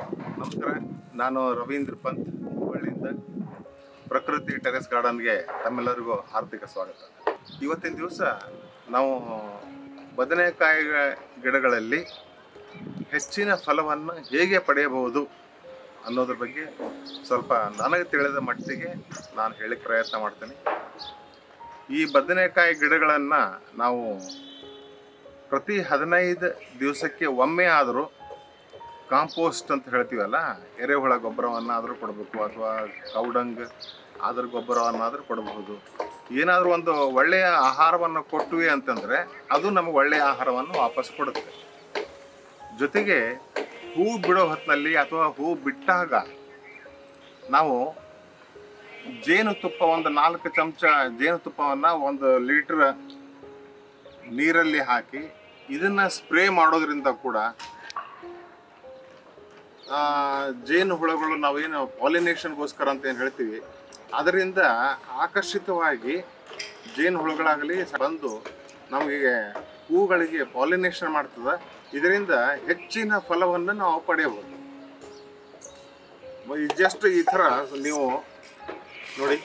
ನಮಸ್ಕಾರ ನಾನು ರವೀಂದ್ರ ಪಂತ್ ಹುಬ್ಬಳ್ಳಿಯಿಂದ ಪ್ರಕೃತಿ ಟೆರೆಸ್ ಗಾರ್ಡನ್ಗೆ ತಮ್ಮೆಲ್ಲರಿಗೂ ಹಾರ್ದಿಕ ಸ್ವಾಗತ ಇವತ್ತಿನ ದಿವಸ ನಾವು ಬದನೆಕಾಯಿ ಗಿಡಗಳಲ್ಲಿ ಹೆಚ್ಚಿನ ಫಲವನ್ನು ಹೇಗೆ ಪಡೆಯಬಹುದು ಅನ್ನೋದ್ರ ಬಗ್ಗೆ ಸ್ವಲ್ಪ ನನಗೆ ತಿಳಿದ ಮಟ್ಟಿಗೆ ನಾನು ಹೇಳಿಕ್ಕೆ ಪ್ರಯತ್ನ ಮಾಡ್ತೀನಿ ಈ ಬದನೆಕಾಯಿ ಗಿಡಗಳನ್ನು ನಾವು ಪ್ರತಿ ಹದಿನೈದು ದಿವಸಕ್ಕೆ ಒಮ್ಮೆ ಆದರೂ ಕಾಂಪೋಸ್ಟ್ ಅಂತ ಹೇಳ್ತೀವಲ್ಲ ಎರೆಹುಳ ಗೊಬ್ಬರವನ್ನಾದರೂ ಕೊಡಬೇಕು ಅಥವಾ ಕೌಡಂಗ್ ಅದ್ರ ಗೊಬ್ಬರವನ್ನಾದರೂ ಕೊಡಬಹುದು ಏನಾದರೂ ಒಂದು ಒಳ್ಳೆಯ ಆಹಾರವನ್ನು ಕೊಟ್ವಿ ಅಂತಂದರೆ ಅದು ನಮಗೆ ಒಳ್ಳೆಯ ಆಹಾರವನ್ನು ವಾಪಸ್ ಕೊಡುತ್ತೆ ಜೊತೆಗೆ ಹೂ ಬಿಡೋ ಹೊತ್ತಿನಲ್ಲಿ ಅಥವಾ ಹೂ ಬಿಟ್ಟಾಗ ನಾವು ಜೇನುತುಪ್ಪ ಒಂದು ನಾಲ್ಕು ಚಮಚ ಜೇನುತುಪ್ಪವನ್ನು ಒಂದು ಲೀಟ್ರ್ ನೀರಲ್ಲಿ ಹಾಕಿ ಇದನ್ನ ಸ್ಪ್ರೇ ಮಾಡೋದ್ರಿಂದ ಕೂಡ ಆ, ಜೇನು ಹುಳಗಳು ನಾವೇನು ಪಾಲಿನೇಷನ್ಗೋಸ್ಕರ ಅಂತ ಏನು ಹೇಳ್ತೀವಿ ಅದರಿಂದ ಆಕರ್ಷಿತವಾಗಿ ಜೇನು ಹುಳುಗಳಾಗಲಿ ಬಂದು ನಮಗೆ ಹೂಗಳಿಗೆ ಪಾಲಿನೇಷನ್ ಮಾಡ್ತದೆ ಇದರಿಂದ ಹೆಚ್ಚಿನ ಫಲವನ್ನು ನಾವು ಪಡೆಯಬಹುದು ಜಸ್ಟ್ ಈ ಥರ ನೀವು ನೋಡಿ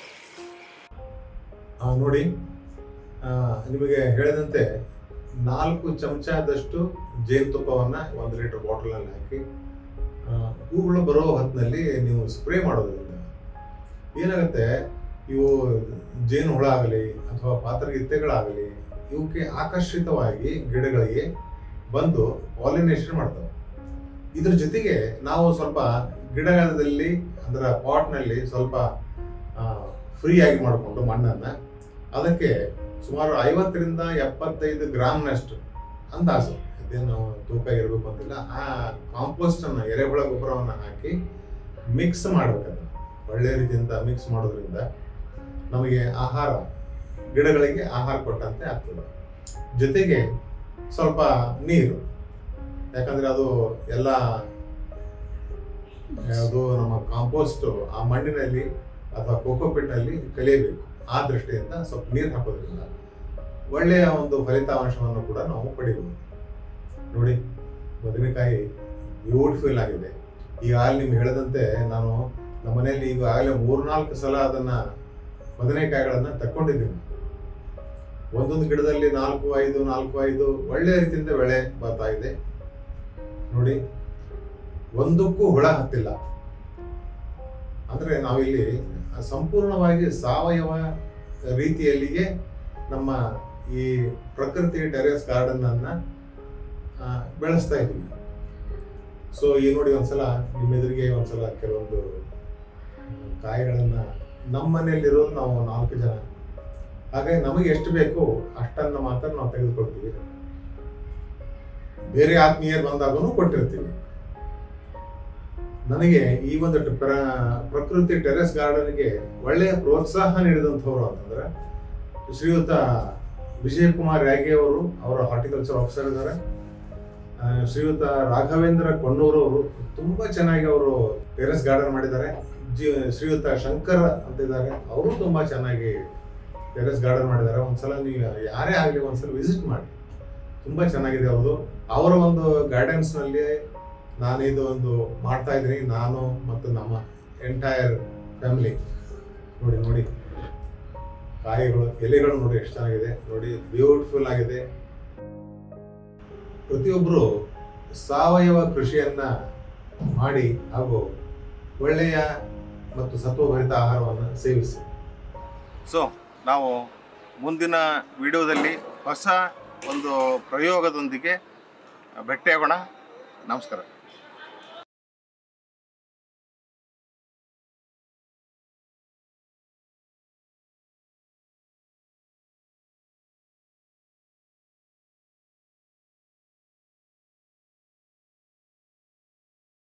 ಆ, ನೋಡಿ ಆ, ನಿಮಗೆ ಹೇಳಿದಂತೆ ನಾಲ್ಕು ಚಮಚದಷ್ಟು ಜೇನುತುಪ್ಪವನ್ನು ಒಂದು ಲೀಟರ್ ಬಾಟಲಲ್ಲಿ ಹಾಕಿ ಆ, ಹೂಗಳು ಬರೋ ಹೊತ್ತಿನಲ್ಲಿ ನೀವು ಸ್ಪ್ರೇ ಮಾಡೋದ್ರಿಂದ ಏನಾಗುತ್ತೆ ಇವು ಜೇನು ಹುಳ ಆಗಲಿ ಅಥವಾ ಪಾತ್ರಗಿತ್ತೆಗಳಾಗಲಿ ಇವಕ್ಕೆ ಆಕರ್ಷಿತವಾಗಿ ಗಿಡಗಳಿಗೆ ಬಂದು ಪಾಲಿನೇಷನ್ ಮಾಡ್ತವೆ ಇದ್ರ ಜೊತೆಗೆ ನಾವು ಸ್ವಲ್ಪ ಗಿಡದಲ್ಲಿ ಅಂದ್ರೆ ಪಾಟ್ನಲ್ಲಿ ಸ್ವಲ್ಪ ಫ್ರೀ ಆಗಿ ಮಾಡಿಕೊಂಡು ಮಣ್ಣನ್ನು ಅದಕ್ಕೆ ಸುಮಾರು ಐವತ್ತರಿಂದ ಎಪ್ಪತ್ತೈದು ಗ್ರಾಮ್ನಷ್ಟು ಅಂದಾಜು ಅದೇನು ತೂಕ ಇರಬೇಕು ಅಂತಿಲ್ಲ ಆ ಕಾಂಪೋಸ್ಟನ್ನು ಎರೆಹುಳ ಗೊಬ್ಬರವನ್ನು ಹಾಕಿ ಮಿಕ್ಸ್ ಮಾಡ್ಬೇಕದನ್ನು ಒಳ್ಳೆಯ ರೀತಿಯಿಂದ ಮಿಕ್ಸ್ ಮಾಡೋದ್ರಿಂದ ನಮಗೆ ಆಹಾರ ಗಿಡಗಳಿಗೆ ಆಹಾರ ಕೊಟ್ಟಂತೆ ಆಗ್ತದೆ ಜೊತೆಗೆ ಸ್ವಲ್ಪ ನೀರು ಯಾಕಂದ್ರೆ ಅದು ಎಲ್ಲ ಯಾವುದು ನಮ್ಮ ಕಾಂಪೋಸ್ಟ್ ಆ ಮಣ್ಣಿನಲ್ಲಿ ಅಥವಾ ಕೋಕೋಪಿಟ್ನಲ್ಲಿ ಕಲಿಯಬೇಕು ಆ ದೃಷ್ಟಿಯಿಂದ ಸ್ವಲ್ಪ ನೀರು ಹಾಕೋದ್ರಿಂದ ಒಳ್ಳೆಯ ಒಂದು ಫಲಿತಾಂಶವನ್ನು ಕೂಡ ನಾವು ಪಡಿಬಹುದು ನೋಡಿ ಬದನೆಕಾಯಿ ಬ್ಯೂಟಿಫುಲ್ ಆಗಿದೆ ಈಗಾಗಲೇ ನಿಮ್ಗೆ ಹೇಳಿದಂತೆ ನಾನು ನಮ್ಮ ಮನೆಯಲ್ಲಿ ಈಗಾಗಲೇ ಮೂರ್ನಾಲ್ಕು ಸಲ ಅದನ್ನ ಬದನೆಕಾಯಿಗಳನ್ನ ತಕ್ಕೊಂಡಿದ್ದೀನಿ ಒಂದೊಂದು ಗಿಡದಲ್ಲಿ ನಾಲ್ಕು ಐದು ನಾಲ್ಕು ಐದು ಒಳ್ಳೆಯ ರೀತಿಯಿಂದ ಬೆಳೆ ಬರ್ತಾ ಇದೆ ನೋಡಿ ಒಂದಕ್ಕೂ ಹುಳ ಹತ್ತಿಲ್ಲ ಅಂದ್ರೆ ನಾವಿಲ್ಲಿ ಸಂಪೂರ್ಣವಾಗಿ ಸಾವಯವ ರೀತಿಯಲ್ಲಿಯೇ ನಮ್ಮ ಈ ಪ್ರಕೃತಿ ಟೆರೆಸ್ ಗಾರ್ಡನ್ ಅನ್ನ ಆ, ಬೆಳೆಸ್ತಾ ಇದ್ದೀವಿ ಸೊ ಈ ನೋಡಿ ಒಂದ್ಸಲ ನಿಮ್ಮ ಎದುರಿಗೆ ಒಂದ್ಸಲ ಕೆಲವೊಂದು ಮ್, ಕಾಯಿಗಳನ್ನ ನಮ್ಮ ಮನೆಯಲ್ಲಿರೋದು ನಾವು ನಾಲ್ಕು ಜನ ಹಾಗಾಗಿ ನಮಗೆ ಎಷ್ಟು ಬೇಕು ಅಷ್ಟನ್ನ ಮಾತ್ರ ನಾವು ತೆಗೆದುಕೊಳ್ತೀವಿ ಬೇರೆ ಆತ್ಮೀಯರು ಬಂದಾಗೂ ಕೊಟ್ಟಿರ್ತೀವಿ ನನಗೆ ಈ ಒಂದು ಟ- ಪ್ರ- ಪ್ರಕೃತಿ ಟೆರೆಸ್ ಗಾರ್ಡನ್ಗೆ ಒಳ್ಳೆಯ ಪ್ರೋತ್ಸಾಹ ನೀಡಿದಂಥವ್ರು ಅಂತಂದ್ರೆ ಶ್ರೀಯುತ ವಿಜಯ್ ಕುಮಾರ್ ಯಾಗೆ ಅವರು ಅವರ ಹಾರ್ಟಿಕಲ್ಚರ್ ಆಫೀಸರ್ ಇದ್ದಾರೆ ಆ, ಶ್ರೀಯುತ ರಾಘವೇಂದ್ರ ಕೊಣ್ಣೂರವರು ತುಂಬಾ ಚೆನ್ನಾಗಿ ಅವರು ಟೆರೆಸ್ ಗಾರ್ಡನ್ ಮಾಡಿದ್ದಾರೆ ಜಿ ಶ್ರೀಯುತ ಶಂಕರ್ ಅಂತ ಇದ್ದಾರೆ ಅವರು ತುಂಬಾ ಚೆನ್ನಾಗಿ ಟೆರೆಸ್ ಗಾರ್ಡನ್ ಮಾಡಿದ್ದಾರೆ ಒಂದ್ಸಲ ನೀವು ಯಾರೇ ಆಗಲಿ ಒಂದ್ಸಲ ವಿಸಿಟ್ ಮಾಡಿ ತುಂಬಾ ಚೆನ್ನಾಗಿದೆ ಅವ್ರದ್ದು ಅವರ ಒಂದು ಗೈಡೆನ್ಸ್ ನಲ್ಲಿ ನಾನು ಇದು ಒಂದು ಮಾಡ್ತಾ ಇದ್ದೀನಿ ನಾನು ಮತ್ತು ನಮ್ಮ ಎಂಟೈರ್ ಫ್ಯಾಮಿಲಿ ನೋಡಿ ನೋಡಿ ಕಾಯಿಗಳು ಎಲೆಗಳು ನೋಡಿ ಎಷ್ಟು ಚೆನ್ನಾಗಿದೆ ನೋಡಿ ಬ್ಯೂಟಿಫುಲ್ ಆಗಿದೆ ಪ್ರತಿಯೊಬ್ಬರು ಸಾವಯವ ಕೃಷಿಯನ್ನ ಮಾಡಿ ಹಾಗೂ ಒಳ್ಳೆಯ ಮತ್ತು ಸತ್ವಭರಿತ ಆಹಾರವನ್ನು ಸೇವಿಸಿ ಸೊ ನಾವು ಮುಂದಿನ ವಿಡಿಯೋದಲ್ಲಿ ಹೊಸ ಒಂದು ಪ್ರಯೋಗದೊಂದಿಗೆ ಭೇಟಿಯಾಗೋಣ ನಮಸ್ಕಾರ